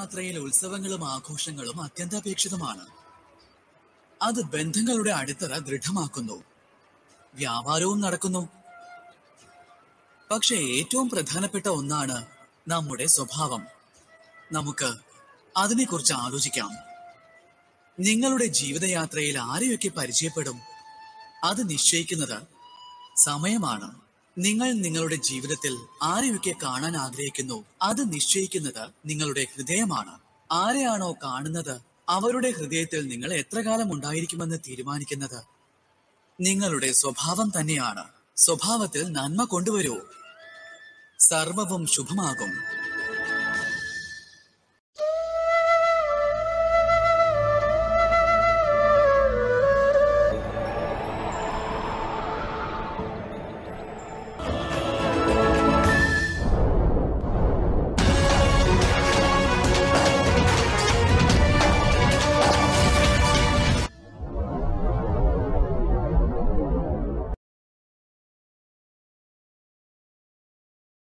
ജീവിതയാത്രയിൽ ഉത്സവങ്ങളും ആഘോഷങ്ങളും അത്യന്താപേക്ഷിതമാണ് അത് ബന്ധങ്ങളുടെ അടിത്തറ ദൃഢമാക്കുന്നു വ്യാപാരവും നടക്കുന്നു പക്ഷെ ഏറ്റവും പ്രധാനപ്പെട്ട ഒന്നാണ് നമ്മുടെ സ്വഭാവം നമുക്ക് അതിനെക്കുറിച്ച് ആലോചിക്കാം നിങ്ങളുടെ ജീവിതയാത്രയിൽ ആരെയൊക്കെ പരിചയപ്പെടും അത് നിശ്ചയിക്കുന്നത് സമയമാണ് നിങ്ങൾ നിങ്ങളുടെ ജീവിതത്തിൽ ആരെയൊക്കെ കാണാൻ ആഗ്രഹിക്കുന്നു അത് നിശ്ചയിക്കുന്നത് നിങ്ങളുടെ ഹൃദയമാണ് ആരെയാണോ കാണുന്നത് അവരുടെ ഹൃദയത്തിൽ നിങ്ങൾ എത്ര കാലം ഉണ്ടായിരിക്കുമെന്ന് തീരുമാനിക്കുന്നത് നിങ്ങളുടെ സ്വഭാവം തന്നെയാണ് സ്വഭാവത്തിൽ നന്മ കൊണ്ടുവരൂ സർവവും ശുഭമാകും